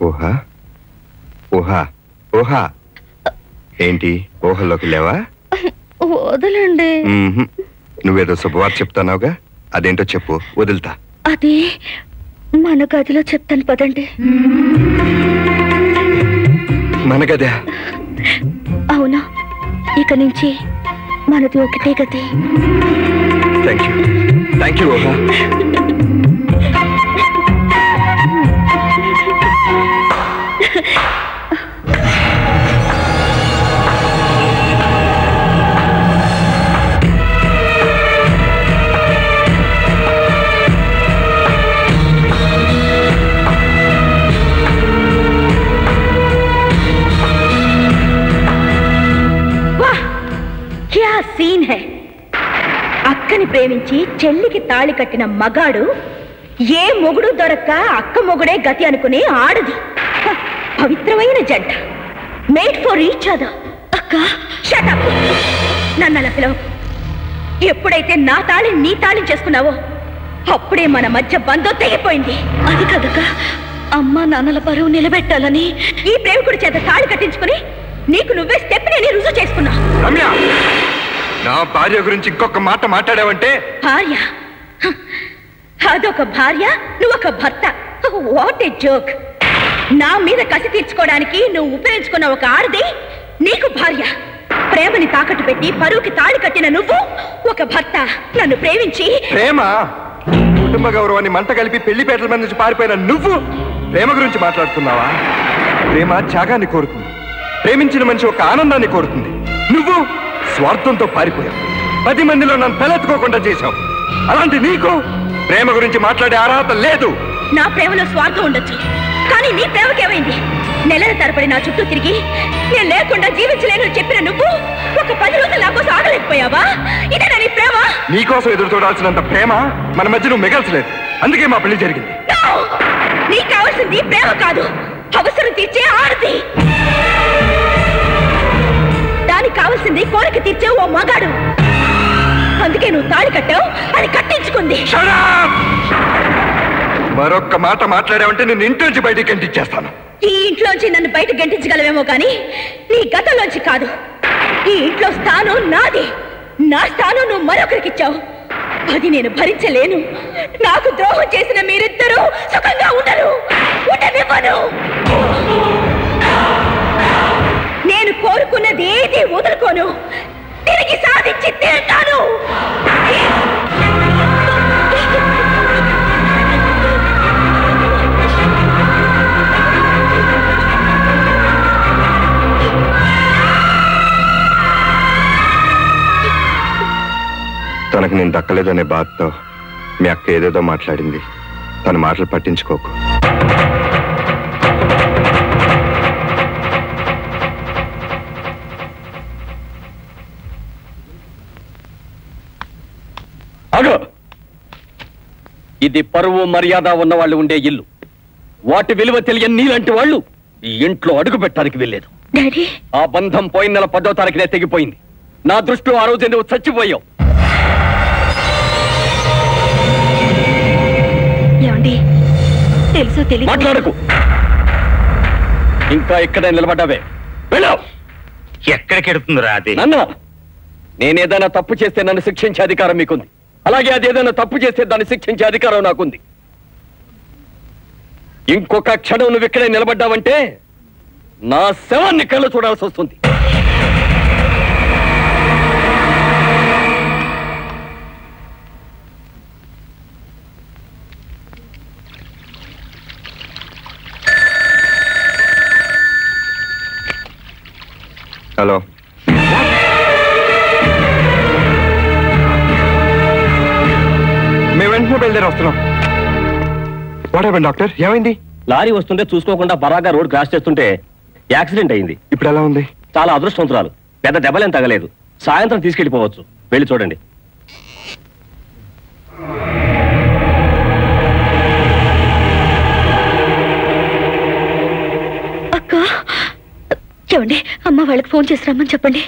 ఊహా ఊహా ఊహా ఏంటి ఊహల్లోకి లేవా వదలండి మ్మ్హ్. నువ్వేదో శుభవార్త చెప్తానావుగా అదేంటో చెప్పు వదులుతా అది మన గదిలో చెప్తాను పదండి మన గదా అవునా ఇక నుంచి మనది ఒకటే గది థ్యాంక్ యూ థ్యాంక్ యూ ఊహా వాహ్ క్యా సీన్ హై అక్కని ప్రేమించి చెల్లికి తాళి కట్టిన మగాడు ఏ మొగుడు దొరక్క అక్క మొగుడే గతి అనుకునే ఆడది హ, పవిత్రమైన జంట మేడ్ ఫర్ ఈచ్ అదర్ అక్క షటప్ నన్ను అలా పిలవు ఎప్పుడైతే నా తాళి నీ తాళి చేసుకున్నావో అప్పుడే మన మధ్య బంధం తెగిపోయింది అది కదక అమ్మ నాన్నల పరువు నిలబెట్టాలని ఈ ప్రేమికుడి చేత తాళి కట్టించుకుని నీకు నువ్వే స్టెప్ నేను రుజువు చేసుకున్నా రమ్య నా భార్య గురించి ఇంకొక మాట మాట్లాడావంటే భార్య హ, అదొక భార్య నువ్వొక భర్త వాట్ ఏ జోక్ నా మీద కసి తీర్చుకోవడానికి నువ్వు ఉపయోగించుకున్న ఒక ఆడది నీకు భార్య ప్రేమని తాకట్టు పెట్టి పరువుకి తాళి కట్టిన నువ్వు ఒక భర్త నన్ను ప్రేమించి ప్రేమ కుటుంబ గౌరవాన్ని మంట కలిపి పెళ్లిపేటల మీద నుంచి పారిపోయిన నువ్వు ప్రేమ గురించి మాట్లాడుతున్నావా ప్రేమ త్యాగాన్ని కోరుతుంది ప్రేమించిన మనిషి ఒక ఆనందాన్ని కోరుతుంది నువ్వు స్వార్థంతో పారిపోయావు పది మందిలో నన్ను తలెత్తుకోకుండా చేశావు అలాంటి నీకు ప్రేమ గురించి మాట్లాడే అర్హత లేదు నా ప్రేమలో స్వార్థం ఉండొచ్చు కానీ నీ ప్రేమకేమైంది నెలల తరబడి నా చుట్టూ తిరిగి నేను లేకుండా జీవించలేను అని చెప్పిన నువ్వు ఒక పది రోజులు నా కోసం ఆగలేకపోయావా ఇదేనా నీ ప్రేమ నీకోసం ఎదురు చూడాల్సినంత ప్రేమ మన మధ్య నువ్వు మిగల్చలేదు అందుకే మా పెళ్లి జరిగింది No! నీకు కావాల్సింది ప్రేమ కాదు అవసరం తీర్చే ఆడది దానికి కావాల్సింది కోరిక తీర్చే ఓ మగాడు అందుకే నువ్వు తాళి కట్టావు అది కట్టించుకుంది Shut up! మరొక్క మాట మాట్లాడావంటే నేను ఇంటి నుంచి బయటికి గంటిచ్చేస్తాను ఈ ఇంట్లోంచి నన్ను బయట గంటించగలవేమో కానీ నీ గతంలోంచి కాదు ఈ ఇంట్లో స్థానం నాది నా స్థానం నువ్వు మరొకరికి ఇచ్చావు అది నేను భరించలేను నాకు ద్రోహం చేసిన మీరిద్దరూ సుఖంగా ఉండరు ఉండనివ్వను నేను కోరుకున్నది ఏది వదులుకోను తిరిగి సాధించి తీరుతాను తనకు నేను దక్కలేదనే బాధతో మీ అక్క ఏదేదో మాట్లాడింది తన మాటలు పట్టించుకోకు అగో ఇది పరువు మర్యాద ఉన్న వాళ్ళు ఉండే ఇల్లు వాటి విలువ తెలియని నీలాంటి వాళ్ళు ఈ ఇంట్లో అడుగు పెట్టడానికి వెళ్ళలేదు డాడీ ఆ బంధం పోయిన నెల పదో తారీఖునే తెగిపోయింది నా దృష్టిలో ఆ రోజు నువ్వు చచ్చిపోయావు ఏమండి తెలుసో తెలియదు మాట్లాడకు ఇంకా ఇక్కడే నిలబడ్డావే వెళ్ళావు ఎక్కడికి ఎడుతుందిరా అది నన్ను నేనేదైనా తప్పు చేస్తే నన్ను శిక్షించే అధికారం మీకుంది అలాగే అది ఏదైనా తప్పు చేస్తే దాన్ని శిక్షించే అధికారం నాకుంది ఇంకొక క్షణం నువ్వు ఇక్కడే నిలబడ్డావంటే నా శవాన్ని కళ్ళు చూడాల్సి వస్తుంది హలో మేము వెంటనే బయలుదేరి వస్తున్నాం వాట్ హ్యాపెన్ డాక్టర్ ఏమైంది లారీ వస్తుంటే చూసుకోకుండా బరాగా రోడ్ క్రాస్ చేస్తుంటే యాక్సిడెంట్ అయింది ఇప్పుడు ఎలా ఉంది చాలా అదృష్టవంతురాలు పెద్ద దెబ్బలేం తగలేదు సాయంత్రం తీసుకెళ్లిపోవచ్చు వెళ్ళి చూడండి అక్క ఏమండి అమ్మ వాళ్ళకి ఫోన్ చేసి రమ్మని చెప్పండి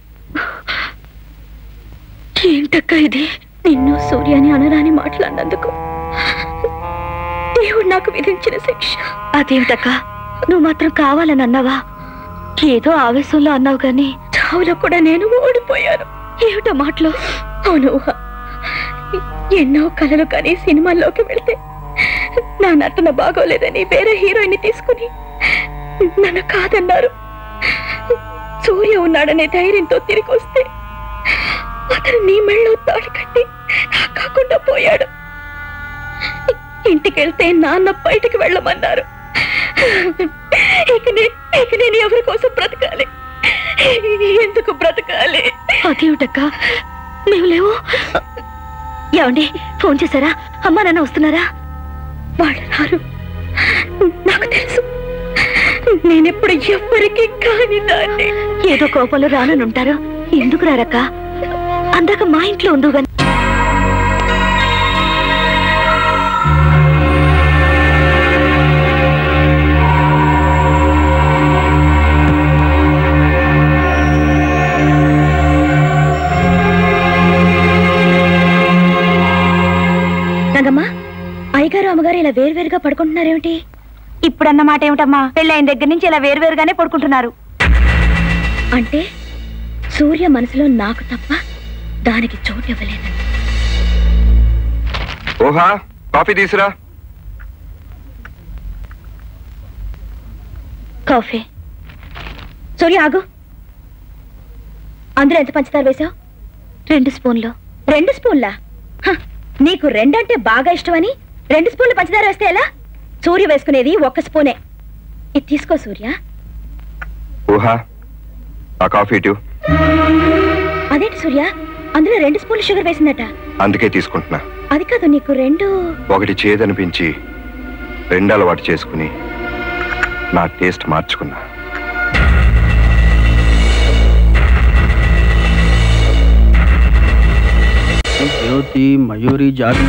ఏంటక్క ఇది నిన్ను సూర్యాని అనరాని మాట్లాడినందుకు దేవుడు నాకు విధించిన శిక్ష అదేమిటక్క నువ్వు మాత్రం కావాలని అన్నావా ఏదో ఆవేశంలో అన్నావు కానీ చావులో కూడా నేను ఓడిపోయాను ఏమిటో మాటలు అవును ఊహ. ఎన్నో కలలు కానీ సినిమాల్లోకి వెళ్తే నా నటన బాగోలేదని వేరే హీరోయిన్ తీసుకుని నన్ను కాదన్నారు సూర్య ఉన్నాడనే ధైర్యంతో తిరిగి వస్తే అతను నీ మెళ్ళో తాళి కట్టి నాకు కాకుండా పోయాడు ఇంటికి వెళ్తే నాన్న బయటికి వెళ్ళమన్నారు ఇక నేను ఇక నేను ఎవరి కోసం బ్రతకాలి ఎందుకు బ్రతకాలి అదేమిటక్క మేము లేవు ఏమండి ఫోన్ చేశారా అమ్మా నాన్న వస్తున్నారా వాళ్ళు రారు నాకు తెలుసు నేనెప్పుడు ఎవ్వరికి కాని దాన్ని ఏదో కోపంలో రానని ఉంటారు ఎందుకు రారక్క అందాక మా ఇంట్లో ఉండు గాని రంగమ్మా అయ్యగారు అమ్మగారు ఇలా వేరువేరుగా పడుకుంటున్నారేమిటి ఇప్పుడన్న మాట ఏమిటమ్మా పెళ్ళైన దగ్గర నుంచి ఇలా వేరువేరుగానే పడుకుంటున్నారు అంటే సూర్య మనసులో నాకు తప్ప దానికి చోటు ఇవ్వలేదు ఓహా కాఫీ తీసురా కాఫీ సూర్య ఆగు అందులో ఎంత పంచదార వేశావు రెండు స్పూన్లు రెండు స్పూన్లా హ, నీకు రెండంటే బాగా ఇష్టమని రెండు స్పూన్లు పంచదార వేస్తే ఎలా సూర్య వేసుకునేది ఒక్క స్పూనే ఇది తీసుకో సూర్య ఊహా ఆ కాఫీ ఇటు అదేంటి సూర్య అందులో రెండు స్పూన్లు షుగర్ వేసిందట అందుకే తీసుకుంటున్నా అది కాదు నీకు రెండు ఒకటి చేదనిపించి రెండు అలవాటు చేసుకుని నా టేస్ట్ మార్చుకున్నా జ్యోతి మయూరి జాతి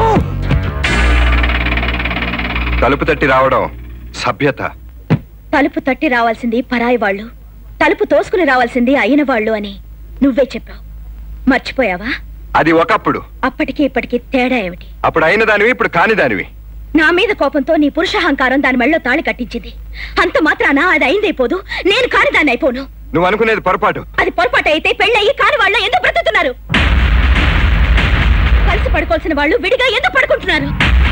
తలుపు తట్టి రావడం సభ్యత తలుపు తట్టి రావాల్సింది పరాయి వాళ్ళు తలుపు తోసుకుని రావాల్సింది అయిన వాళ్ళు అని నువ్వే చెప్పావు మర్చిపోయావా అది ఒకప్పుడు అప్పటికి ఇప్పటికి తేడా ఏమిటి అప్పుడు అయిన దానివి ఇప్పుడు కాని దానివి నా మీద కోపంతో నీ పురుషాహంకారం దాని మెళ్ళో తాళి కట్టించింది అంత మాత్రాన అది అయిందైపోదు నేను కాని దాన్ని అయిపోను నువ్వు అనుకునేది పొరపాటు అది పొరపాటు అయితే పెళ్ళయి కాని వాళ్ళ ఎందుకు బ్రతుకుతున్నారు కలిసి పడుకోవాల్సిన వాళ్ళు విడిగా ఎందుకు పడుకుంటున్నారు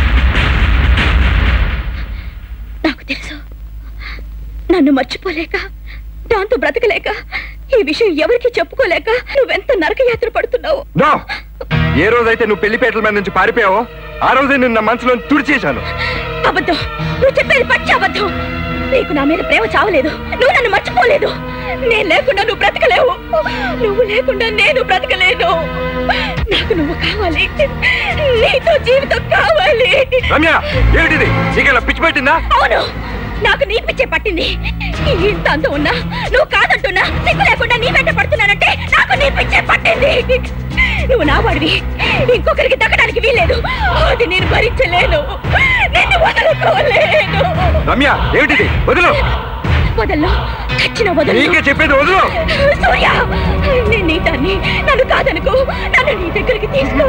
నాకు తెలుసు నన్ను మర్చిపోలేక దాంతో బ్రతకలేక ఈ విషయం ఎవరికి చెప్పుకోలేక నువ్వెంత నరకయాత్ర పడుతున్నావు నో ఏ రోజైతే నువ్వు పెళ్లిపేటల మీద నుంచి పారిపోయావో ఆ రోజే నిన్న మనసులో తుడిచేశాను అబద్ధం నువ్వు చెప్పేది పచ్చి అబద్ధం నీకు నా మీద ప్రేమ చావలేదు నువ్వు నన్ను మర్చిపోలేదు నేను లేకుండా నువ్వు బ్రతకలేవు నువ్వు లేకుండా నేను బ్రతకలేను నాకు నువ్వు కావాలి నీతో జీవితం కావాలి రమ్య ఏమిటిది నీకెలా పిచ్చి పెట్టిందా అవును నాకు నీ పిచ్చే పట్టింది ఇంత అంత ఉన్నా నువ్వు కాదంటున్నా సిగ్గు లేకుండా నీ వెంట పడుతున్నానంటే నాకు నీ పిచ్చే పట్టింది నువ్వు నా వాడివి ఇంకొకరికి దక్కడానికి వీల్లేదు అది నేను భరించలేను నిన్ను వదలుకోలేను రమ్య ఏమిటిది వదులు వదల్లో చచ్చిన వదలు నీకే చెప్పేది వదులు సూర్య నేను నీ దాన్ని నన్ను కాదనుకో నన్ను నీ దగ్గరికి తీసుకో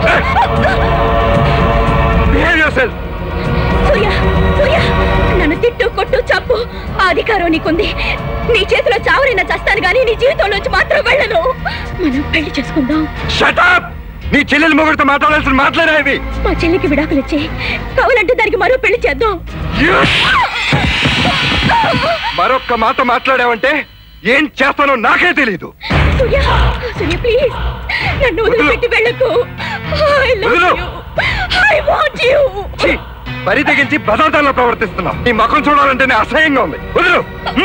behave yourself Surya Surya నన్ను తిట్టు కొట్టు చంపు ఆ అధికారం నీకుంది నీ చేతిలో చావరైనా చస్తాను గానీ నీ జీవితంలోంచి మాత్రం వెళ్ళను మనం పెళ్లి చేసుకుందాం షట్ అప్ నీ చెల్లెలు మొగుడితో మాట్లాడాల్సిన మాట్లాడే ఇవి మా చెల్లికి విడాకులు ఇచ్చి కావాలంటే దానికి మరో పెళ్లి చేద్దాం మరొక్క మాట మాట్లాడావంటే ఏం చేస్తానో నాకే తెలీదు సూర్య సూర్య ప్లీజ్ నన్ను వదిలిపెట్టి వెళ్ళకు ఐ లవ్ వదిలు. యు ఐ వాంట్ యు ఛీ, బరి తెగించి బదార్థాల్లో ప్రవర్తిస్తున్నావు నీ ముఖం చూడాలంటేనే అసహ్యంగా ఉంది వదులు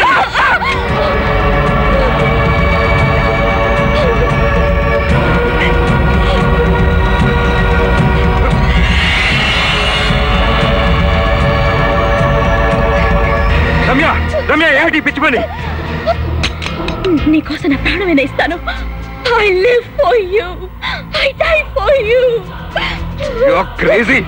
రమ్య రమ్య ఏమిటి ఈ పిచ్చి పని నీకోసం నా ప్రాణమైన ఇస్తాను I live for you I die for you you are crazy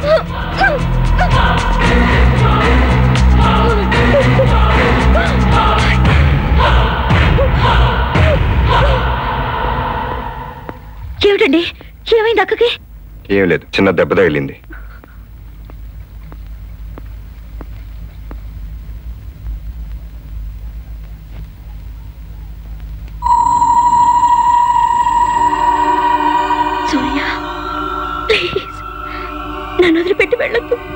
ఏమిటండి ఏమైంది అక్కకి ఏం లేదు చిన్న దెబ్బ తగిలింది నన్ను వదిలిపెట్టి వెళ్ళొద్దు